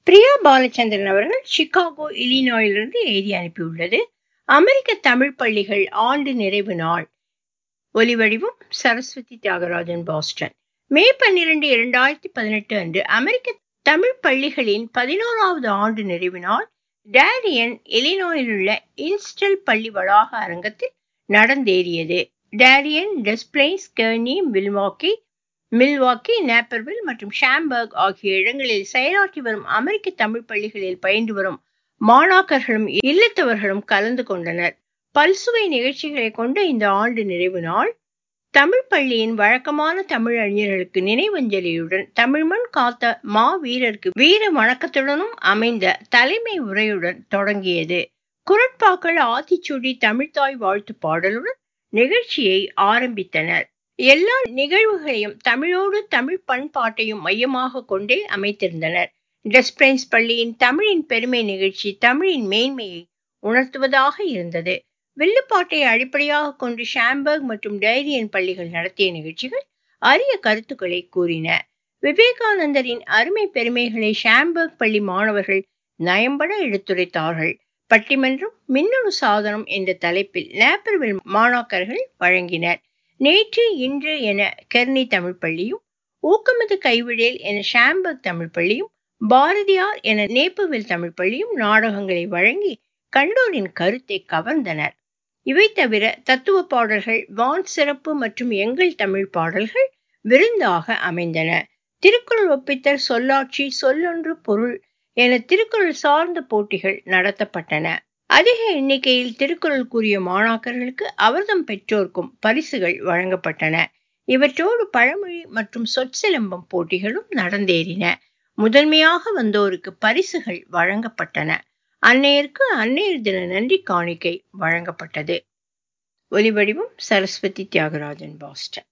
பிரியா பாலச்சந்திரன் அவர்கள் சிகாகோ இலினாயிலிருந்து எழுதி அனுப்பியுள்ளது அமெரிக்க தமிழ் பள்ளிகள் ஆண்டு நிறைவு நாள் ஒலிவடிவம் சரஸ்வதி தியாகராஜன் பாஸ்டன் மே பன்னிரண்டு இரண்டாயிரத்தி பதினெட்டு அன்று அமெரிக்க தமிழ் பள்ளிகளின் பதினோராவது ஆண்டு நிறைவு நாள் டேரியன் இலினாயில் உள்ள இன்ஸ்டல் பள்ளி வளாக அரங்கத்தில் நடந்தேறியது டேரியன் டெஸ்பிளைஸ் கெர்னி மில்வாக்கி மில்வாக்கி நேப்பர்வில் மற்றும் ஷாம்பர்க் ஆகிய இடங்களில் செயலாற்றி வரும் அமெரிக்க தமிழ் பள்ளிகளில் பயின்று வரும் மாணாக்கர்களும் இல்லத்தவர்களும் கலந்து கொண்டனர் பல்சுவை நிகழ்ச்சிகளை கொண்ட இந்த ஆண்டு நிறைவு நாள் தமிழ் பள்ளியின் வழக்கமான தமிழ் அறிஞர்களுக்கு நினைவஞ்சலியுடன் தமிழ்மண் காத்த மா வீரருக்கு வீர வணக்கத்துடனும் அமைந்த தலைமை உரையுடன் தொடங்கியது குரட்பாக்கள் ஆத்திச்சூடி தமிழ்தாய் வாழ்த்து பாடலுடன் நிகழ்ச்சியை ஆரம்பித்தனர் எல்லா நிகழ்வுகளையும் தமிழோடு தமிழ் பண்பாட்டையும் மையமாக கொண்டே அமைத்திருந்தனர் டெஸ்பிரைன்ஸ் பள்ளியின் தமிழின் பெருமை நிகழ்ச்சி தமிழின் மேன்மையை உணர்த்துவதாக இருந்தது வில்லுப்பாட்டை அடிப்படையாக கொண்டு ஷாம்பர்க் மற்றும் டைரியன் பள்ளிகள் நடத்திய நிகழ்ச்சிகள் அரிய கருத்துக்களை கூறின விவேகானந்தரின் அருமை பெருமைகளை ஷாம்பர்க் பள்ளி மாணவர்கள் நயம்பட எடுத்துரைத்தார்கள் பட்டிமன்றம் மின்னணு சாதனம் என்ற தலைப்பில் நேப்பர்வில் மாணாக்கர்கள் வழங்கினர் நேற்று இன்று என கெர்னி தமிழ் பள்ளியும் ஊக்கமது கைவிடேல் என ஷாம்பர்க் தமிழ் பள்ளியும் பாரதியார் என நேப்புவில் தமிழ் பள்ளியும் நாடகங்களை வழங்கி கண்டோரின் கருத்தை கவர்ந்தனர் இவை தவிர தத்துவ பாடல்கள் வான் சிறப்பு மற்றும் எங்கள் தமிழ் பாடல்கள் விருந்தாக அமைந்தன திருக்குறள் ஒப்பித்தல் சொல்லாட்சி சொல்லொன்று பொருள் என திருக்குறள் சார்ந்த போட்டிகள் நடத்தப்பட்டன அதிக எண்ணிக்கையில் திருக்குறள் கூறிய மாணாக்கர்களுக்கு அவர்தம் பெற்றோர்க்கும் பரிசுகள் வழங்கப்பட்டன இவற்றோடு பழமொழி மற்றும் சொற்சிலம்பம் போட்டிகளும் நடந்தேறின முதன்மையாக வந்தோருக்கு பரிசுகள் வழங்கப்பட்டன அன்னையருக்கு அன்னையர் தின நன்றி காணிக்கை வழங்கப்பட்டது ஒலிவடிவம் சரஸ்வதி தியாகராஜன் பாஸ்டன்